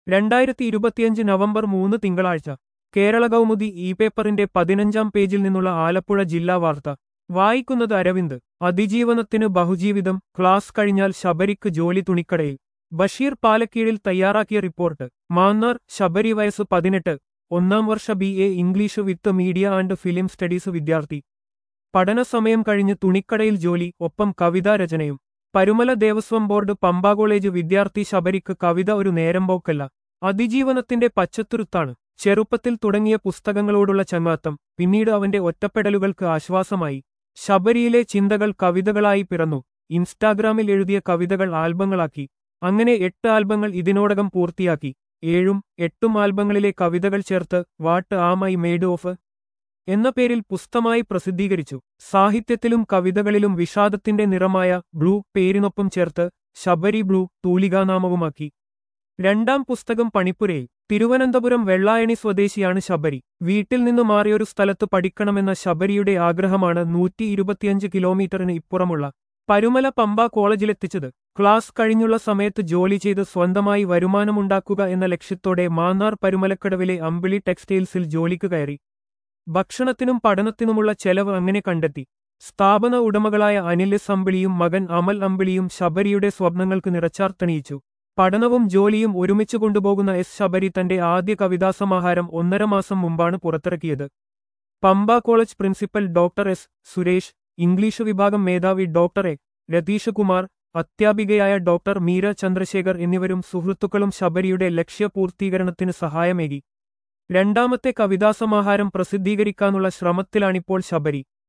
രണ്ടായിരത്തി ഇരുപത്തിയഞ്ച് നവംബർ മൂന്ന് തിങ്കളാഴ്ച കേരള കൗമുദി ഇ പേപ്പറിന്റെ പതിനഞ്ചാം പേജിൽ നിന്നുള്ള ആലപ്പുഴ ജില്ലാ വാർത്ത വായിക്കുന്നത് അരവിന്ദ് അതിജീവനത്തിന് ബഹുജീവിതം ക്ലാസ് കഴിഞ്ഞാൽ ശബരിക്ക് ജോലി തുണിക്കടയിൽ ബഷീർ പാലക്കീഴിൽ തയ്യാറാക്കിയ റിപ്പോർട്ട് മാന്നാർ ശബരി വയസ്സ് പതിനെട്ട് ഒന്നാം വർഷ B A English with media and film studies വിദ്യാർത്ഥി പഠനസമയം കഴിഞ്ഞ് തുണിക്കടയിൽ ജോലി ഒപ്പം കവിതാരചനയും പരുമല ദേവസ്വം ബോർഡ് പമ്പ കോളേജ് വിദ്യാർത്ഥി ശബരിക്ക് കവിത ഒരു നേരമ്പോക്കല്ല അതിജീവനത്തിന്റെ പച്ചത്തുരുത്താണ് ചെറുപ്പത്തിൽ തുടങ്ങിയ പുസ്തകങ്ങളോടുള്ള ചങ്ങാത്തം പിന്നീട് അവന്റെ ഒറ്റപ്പെടലുകൾക്ക് ആശ്വാസമായി ശബരിയിലെ ചിന്തകൾ കവിതകളായി പിറന്നു ഇൻസ്റ്റാഗ്രാമിൽ എഴുതിയ കവിതകൾ ആൽബങ്ങളാക്കി അങ്ങനെ എട്ട് ആൽബങ്ങൾ ഇതിനോടകം പൂർത്തിയാക്കി ഏഴും എട്ടും ആൽബങ്ങളിലെ കവിതകൾ ചേർത്ത് what am I made of എന്ന പേരിൽ പുസ്തകമായി പ്രസിദ്ധീകരിച്ചു സാഹിത്യത്തിലും കവിതകളിലും വിഷാദത്തിന്റെ നിറമായ ബ്ലൂ പേരിനൊപ്പം ചേർത്ത് ശബരി ബ്ലൂ തൂലികാനാമവുമാക്കി രണ്ടാം പുസ്തകം പണിപ്പുരയിൽ തിരുവനന്തപുരം വെള്ളായണി സ്വദേശിയാണ് ശബരി വീട്ടിൽ നിന്നു മാറിയൊരു സ്ഥലത്ത് പഠിക്കണമെന്ന ശബരിയുടെ ആഗ്രഹമാണ് നൂറ്റി ഇരുപത്തിയഞ്ച് കിലോമീറ്ററിന് ഇപ്പുറമുള്ള പരുമല പമ്പ കോളേജിലെത്തിച്ചത് ക്ലാസ് കഴിഞ്ഞുള്ള സമയത്ത് ജോലി ചെയ്ത് സ്വന്തമായി വരുമാനമുണ്ടാക്കുക എന്ന ലക്ഷ്യത്തോടെ മാന്നാർ പരുമലക്കടവിലെ അമ്പിളി ടെക്സ്റ്റൈൽസിൽ ജോലിക്ക് കയറി ഭക്ഷണത്തിനും പഠനത്തിനുമുള്ള ചെലവ് അങ്ങനെ കണ്ടെത്തി സ്ഥാപന ഉടമകളായ അനിൽ എസ് അമ്പിളിയും മകൻ അമൽ അമ്പിളിയും ശബരിയുടെ സ്വപ്നങ്ങൾക്ക് നിറച്ചാർത്തണിയിച്ചു പഠനവും ജോലിയും ഒരുമിച്ച് കൊണ്ടുപോകുന്ന എസ് ശബരി തന്റെ ആദ്യ കവിതാസമാഹാരം ഒന്നര മാസം മുമ്പാണ് പുറത്തിറക്കിയത് Pampa college principal doctor S Suresh English വിഭാഗം മേധാവി ഡോക്ടർ എ രതീഷ് കുമാർ അധ്യാപികയായ ഡോക്ടർ മീര ചന്ദ്രശേഖർ എന്നിവരും സുഹൃത്തുക്കളും ശബരിയുടെ ലക്ഷ്യപൂർത്തീകരണത്തിന് സഹായമേകി രണ്ടാമത്തെ കവിതാസമാഹാരം പ്രസിദ്ധീകരിക്കാനുള്ള ശ്രമത്തിലാണിപ്പോൾ ശബരി